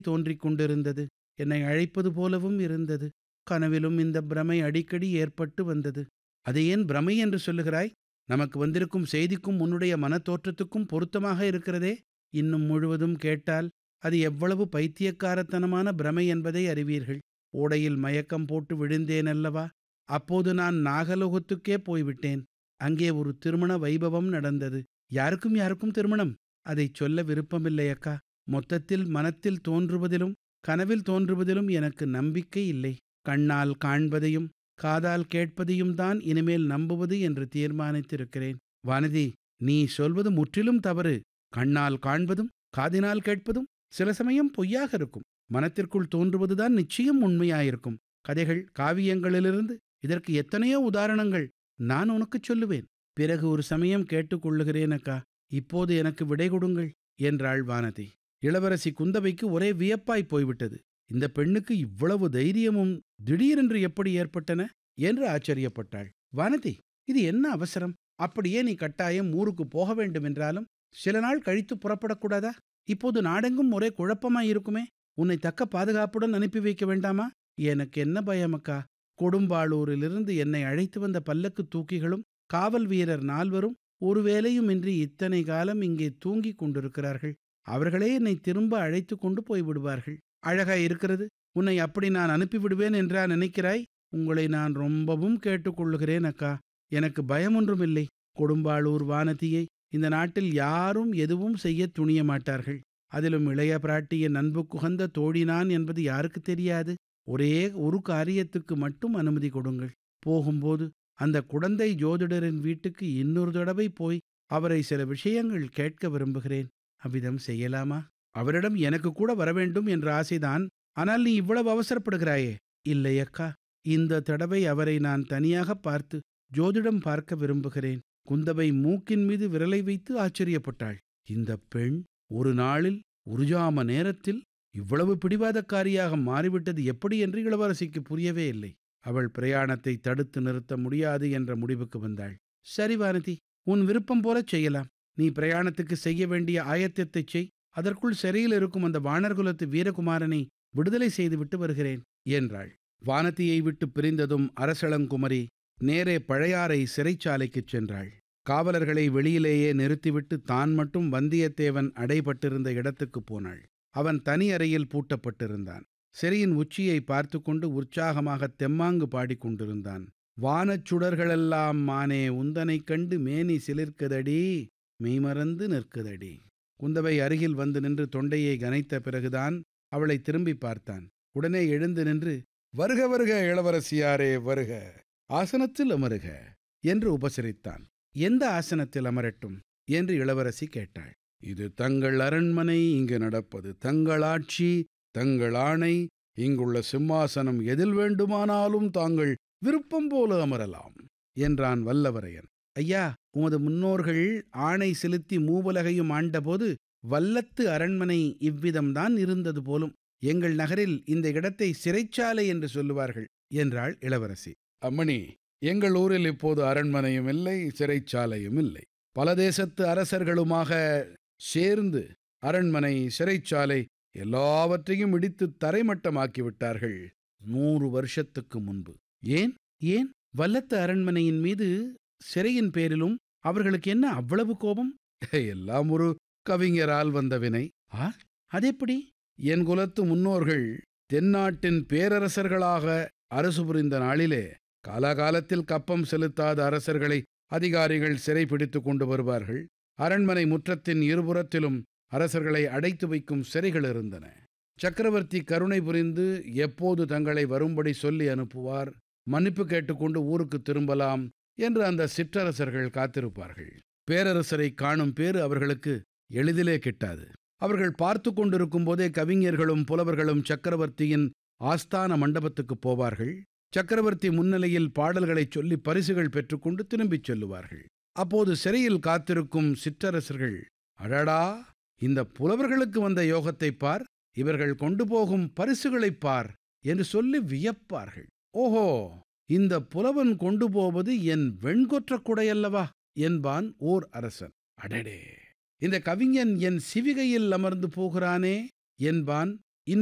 தோன்றிக் கொண்டிருந்தது என்னை அழைப்பது போலவும் இருந்தது கனவிலும் இந்த பிரமை அடிக்கடி ஏற்பட்டு வந்தது அதை ஏன் பிரமை என்று சொல்லுகிறாய் நமக்கு வந்திருக்கும் செய்திக்கும் உன்னுடைய மனத்தோற்றத்துக்கும் பொருத்தமாக இருக்கிறதே இன்னும் முழுவதும் கேட்டால் அது எவ்வளவு பைத்தியக்காரத்தனமான பிரமை என்பதை அறிவீர்கள் ஓடையில் மயக்கம் போட்டு விழுந்தேன் அல்லவா அப்போது நான் நாகலோகத்துக்கே போய்விட்டேன் அங்கே ஒரு திருமண வைபவம் நடந்தது யாருக்கும் யாருக்கும் திருமணம் அதை சொல்ல விருப்பமில்லை அக்கா மொத்தத்தில் மனத்தில் தோன்றுவதிலும் கனவில் தோன்றுவதிலும் எனக்கு நம்பிக்கை இல்லை கண்ணால் காண்பதையும் காதால் கேட்பதையும் தான் இனிமேல் நம்புவது என்று தீர்மானித்திருக்கிறேன் வானதி நீ சொல்வது முற்றிலும் தவறு கண்ணால் காண்பதும் காதினால் கேட்பதும் சில சமயம் பொய்யாக இருக்கும் மனத்திற்குள் தோன்றுவதுதான் நிச்சயம் உண்மையாயிருக்கும் கதைகள் காவியங்களிலிருந்து இதற்கு எத்தனையோ உதாரணங்கள் நான் உனக்குச் சொல்லுவேன் பிறகு ஒரு சமயம் கேட்டுக்கொள்ளுகிறேன் அக்கா இப்போது எனக்கு விடை கொடுங்கள் என்றாள் வானதி இளவரசி குந்தவைக்கு ஒரே வியப்பாய் போய்விட்டது இந்த பெண்ணுக்கு இவ்வளவு தைரியமும் திடீரென்று எப்படி ஏற்பட்டன என்று ஆச்சரியப்பட்டாள் வானதி இது என்ன அவசரம் அப்படியே நீ கட்டாயம் ஊருக்கு போக வேண்டும் என்றாலும் சில நாள் கழித்து புறப்படக்கூடாதா இப்போது நாடெங்கும் ஒரே குழப்பமாய் இருக்குமே உன்னை தக்க பாதுகாப்புடன் அனுப்பி வைக்க வேண்டாமா எனக்கு என்ன பயமக்கா கொடும்பாளூரிலிருந்து என்னை அழைத்து வந்த பல்லக்கு தூக்கிகளும் காவல் வீரர் நால்வரும் ஒரு வேலையுமின்றி இத்தனை காலம் இங்கே தூங்கிக் கொண்டிருக்கிறார்கள் அவர்களே என்னை திரும்ப அழைத்து கொண்டு போய்விடுவார்கள் அழகாய் இருக்கிறது உன்னை அப்படி நான் அனுப்பிவிடுவேன் என்றா நினைக்கிறாய் உங்களை நான் ரொம்பவும் கேட்டுக்கொள்ளுகிறேன் அக்கா எனக்கு பயமொன்றும் இல்லை கொடும்பாளூர் வானதியை இந்த நாட்டில் யாரும் எதுவும் செய்ய துணிய மாட்டார்கள் அதிலும் இளைய பிராட்டியின் அன்பு குகந்த தோழினான் என்பது யாருக்கு தெரியாது ஒரே ஒரு காரியத்துக்கு மட்டும் அனுமதி கொடுங்கள் போகும்போது அந்த குடந்தை ஜோதிடரின் வீட்டுக்கு இன்னொரு தடவை போய் அவரை சில விஷயங்கள் கேட்க விரும்புகிறேன் அவ்விதம் செய்யலாமா அவரிடம் எனக்கு கூட வரவேண்டும் என்ற ஆசைதான் ஆனால் நீ இவ்வளவு அவசரப்படுகிறாயே இல்லை அக்கா இந்த தடவை அவரை நான் தனியாக பார்த்து ஜோதிடம் பார்க்க விரும்புகிறேன் குந்தவை மூக்கின் மீது விரலை வைத்து ஆச்சரியப்பட்டாள் இந்த பெண் ஒரு நாளில் உருஜாம நேரத்தில் இவ்வளவு பிடிவாதக்காரியாக மாறிவிட்டது எப்படி என்று இளவரசிக்கு புரியவே இல்லை அவள் பிரயாணத்தை தடுத்து நிறுத்த முடியாது என்ற முடிவுக்கு வந்தாள் சரி வானதி உன் விருப்பம் போலச் செய்யலாம் நீ பிரயாணத்துக்கு செய்ய வேண்டிய ஆயத்தத்தைச் செய் அதற்குள் சிறையில் இருக்கும் அந்த வானர்குலத்து வீரகுமாரனை விடுதலை செய்துவிட்டு வருகிறேன் என்றாள் வானதியை விட்டு பிரிந்ததும் அரசளங்குமரி நேரே பழையாறை சிறைச்சாலைக்குச் சென்றாள் காவலர்களை வெளியிலேயே நிறுத்திவிட்டு தான் மட்டும் வந்தியத்தேவன் அடைபட்டிருந்த இடத்துக்குப் போனாள் அவன் தனி அறையில் பூட்டப்பட்டிருந்தான் சிறையின் உச்சியை பார்த்து கொண்டு உற்சாகமாக தெம்மாங்கு பாடிக்கொண்டிருந்தான் வானச் சுடர்களெல்லாம் மானே உந்தனைக் கண்டு மேனி சிலிர்க்குதடி மெய்மறந்து நிற்குதடி குந்தவை அருகில் வந்து நின்று தொண்டையை கனைத்த பிறகுதான் அவளை திரும்பி பார்த்தான் உடனே எழுந்து நின்று வருக வருக இளவரசியாரே வருக ஆசனத்தில் அமருக என்று உபசரித்தான் எந்த ஆசனத்தில் அமரட்டும் என்று இளவரசி கேட்டாள் இது தங்கள் அரண்மனை இங்கு நடப்பது தங்கள் ஆட்சி தங்கள் ஆணை இங்குள்ள சிம்மாசனம் எதில் வேண்டுமானாலும் தாங்கள் விருப்பம் போல அமரலாம் என்றான் வல்லவரையன் ஐயா உமது முன்னோர்கள் ஆணை செலுத்தி மூவுலகையும் ஆண்டபோது வல்லத்து அரண்மனை இவ்விதம்தான் இருந்தது போலும் எங்கள் நகரில் இந்த இடத்தை சிறைச்சாலை என்று சொல்லுவார்கள் என்றாள் இளவரசி அம்மணி எங்கள் ஊரில் இப்போது அரண்மனையும் இல்லை சிறைச்சாலையும் இல்லை பல தேசத்து அரசர்களுமாக சேர்ந்து அரண்மனை சிறைச்சாலை எல்லாவற்றையும் இடித்து தரைமட்டமாக்கி விட்டார்கள் நூறு வருஷத்துக்கு முன்பு ஏன் ஏன் வல்லத்து அரண்மனையின் மீது சிறையின் பேரிலும் அவர்களுக்கு என்ன அவ்வளவு கோபம் எல்லாம் ஒரு கவிஞரால் வந்த வினை ஆ அதெப்படி என் குலத்து முன்னோர்கள் தென்னாட்டின் பேரரசர்களாக அரசு புரிந்த நாளிலே காலாகாலத்தில் கப்பம் செலுத்தாத அரசர்களை அதிகாரிகள் சிறைப்பிடித்து கொண்டு வருவார்கள் அரண்மனை முற்றத்தின் இருபுறத்திலும் அரசர்களை அடைத்து வைக்கும் சிறைகள் இருந்தன சக்கரவர்த்தி கருணை புரிந்து எப்போது தங்களை வரும்படி சொல்லி அனுப்புவார் மன்னிப்பு கேட்டுக்கொண்டு ஊருக்கு திரும்பலாம் என்று அந்த சிற்றரசர்கள் காத்திருப்பார்கள் பேரரசரை காணும் பேறு அவர்களுக்கு எளிதிலே கிட்டாது அவர்கள் பார்த்து கொண்டிருக்கும் போதே கவிஞர்களும் புலவர்களும் சக்கரவர்த்தியின் ஆஸ்தான மண்டபத்துக்கு போவார்கள் சக்கரவர்த்தி முன்னிலையில் பாடல்களைச் சொல்லி பரிசுகள் பெற்றுக்கொண்டு திரும்பிச் செல்லுவார்கள் அப்போது சிறையில் காத்திருக்கும் சிற்றரசர்கள் அடடா இந்த புலவர்களுக்கு வந்த யோகத்தைப் பார் இவர்கள் கொண்டு போகும் பரிசுகளைப் பார் என்று சொல்லி வியப்பார்கள் ஓஹோ இந்த புலவன் கொண்டு போவது என் வெண்கொற்ற குடையல்லவா என்பான் ஓர் அரசன் அடடே இந்த கவிஞன் என் சிவிகையில் அமர்ந்து போகிறானே என்பான்